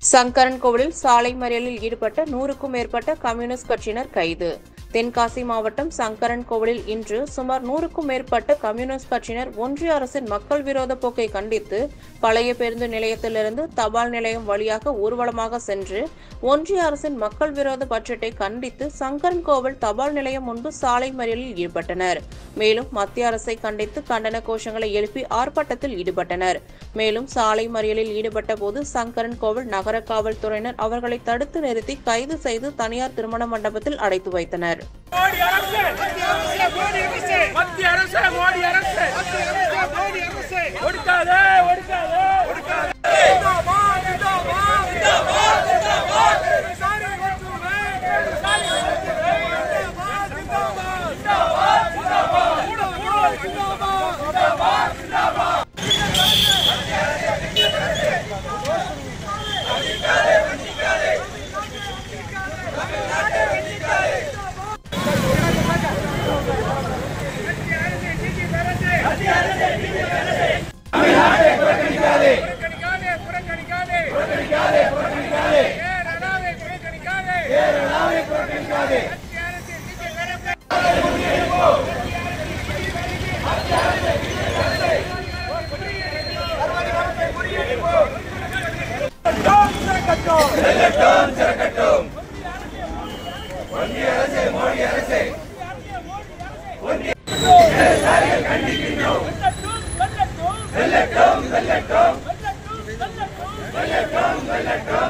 சங்கரன் கோவிலில் சாலை மறியலில் ஈடுபட்ட நூறுக்கும் மேற்பட்ட கம்யூனிஸ்ட் கட்சியினர் கைது தென்காசி மாவட்டம் சங்கரன் கோவிலில் இன்று சுமார் நூறுக்கும் மேற்பட்ட கம்யூனிஸ்ட் கட்சியினர் ஒன்றிய அரசின் மக்கள் விரோத போக்கை கண்டித்து பழைய பேருந்து நிலையத்திலிருந்து தபால் நிலையம் வழியாக ஊர்வலமாக சென்று ஒன்றிய அரசின் மக்கள் விரோத பட்ஜெட்டை கண்டித்து சங்கரன் கோவில் தபால் நிலையம் முன்பு சாலை மறியலில் ஈடுபட்டனர் மேலும் மத்திய அரசை கண்டித்து கண்டன கோஷங்களை எழுப்பி ஆர்ப்பாட்டத்தில் ஈடுபட்டனர் மேலும் சாலை மறியலில் ஈடுபட்ட போது சங்கரன் கோவில் நகர காவல்துறையினர் அவர்களை தடுத்து நிறுத்தி கைது செய்து தனியார் திருமண மண்டபத்தில் அடைத்து வைத்தனர் மோடி அரசு மத்திய அரசு மோடி அரசு ஒடுக்காதே ஒடுக்காதே ஒடுக்காதே புறக்கணிக்காதே புறக்கணிக்காதே புறக்கணிக்காதே புறக்கணிக்காதே ஏறடாவே புறக்கணிக்காதே ஏறடாவே புறக்கணிக்காதே மத்திய அரசு நிதி நிரப்ப வெல்லட்டும் வெல்லட்டும் வெல்லட்டும் வெல்லட்டும்